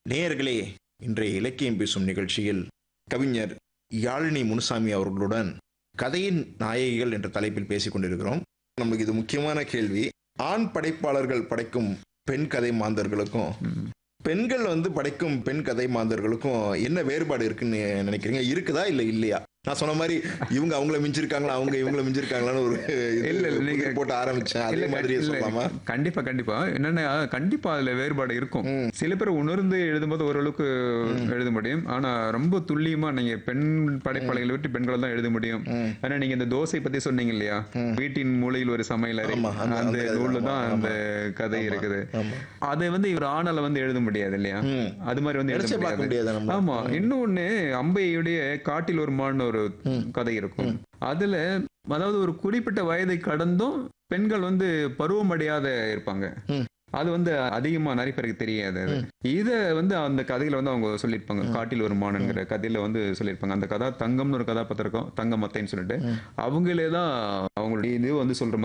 நேயர்களே இன்றைய இலக்கியம் பேசும் நிகழ்ச்சியில் கவிஞர் யாழினி முனுசாமி அவர்களுடன் கதையின் நாயகிகள் என்ற தலைப்பில் பேசிக் கொண்டிருக்கிறோம் நமக்கு இது முக்கியமான கேள்வி ஆண் படைப்பாளர்கள் படைக்கும் பெண் கதை மாந்தர்களுக்கும் ம். பெண்கள் வந்து படைக்கும் பெண் கதை மாந்தர்களுக்கும் என்ன வேறுபாடு இருக்குன்னு நினைக்கிறீங்க இருக்குதா இல்ல இல்லையா நான் சொன்ன மாதிரி இவங்க அவங்கள மிஞ்சிருக்காங்களா அவங்க இவங்கள மிஞ்சிருக்காங்களான்னு ஒரு இது இல்ல, இல்ல, நீங்க- புதிர் போட்டு ஆரம்பிச்சேன் அதே இல்ல, மாதிரியே இல்ல, சொல்லலாமா கண்டிப்பா கண்டிப்பா என்னன்னா கண்டிப்பா அதுல வேறுபாடு இருக்கும் ம். சில பேர் உணர்ந்து எழுதும்போது ஓரளவுக்கு எழுத முடியும் ஆனா ரொம்ப துல்லியமா நீங்க பெண் படைப்பாளிகளை விட்டு பெண்களை தான் எழுத முடியும் ம். ஆனா நீங்க இந்த தோசை பத்தி சொன்னீங்க இல்லையா வீட்டின் மூலையில் ஒரு சமையல் அறை ஆமா, அந்த- அந்த அந்த- நூல்ல தான் ஆமா, அந்த கதை இருக்குது ஆமா அதை வந்து இவர் ஆணால வந்து எழுத முடியாது இல்லையா ம். அது மாதிரி வந்து எழுத நினைச்சே பார்க்க முடியாது முடியாது நம்ம ஆமா இன்னொன்னு அம்பையுடைய காட்டில் ஒரு மான் ஒரு கதை இருக்கும் அதுல அதாவது ஒரு குறிப்பிட்ட வயதை கடந்தும் பெண்கள் வந்து பருவமடையாத இருப்பாங்க ம். அது வந்து அதிகமா நிறைய பேருக்கு தெரியாது அது இத வந்து அந்த கதையில வந்து அவங்க சொல்லியிருப்பாங்க காட்டில் ஒரு மானுங்கிற கதையில வந்து சொல்லியிருப்பாங்க அந்த கதா தங்கம்னு ஒரு கதாபாத்திரம் இருக்கும் தங்க மத்தைன்னு சொல்லிட்டு அவங்களே தான் அவங்களுடைய இது வந்து சொல்ற மாதிரி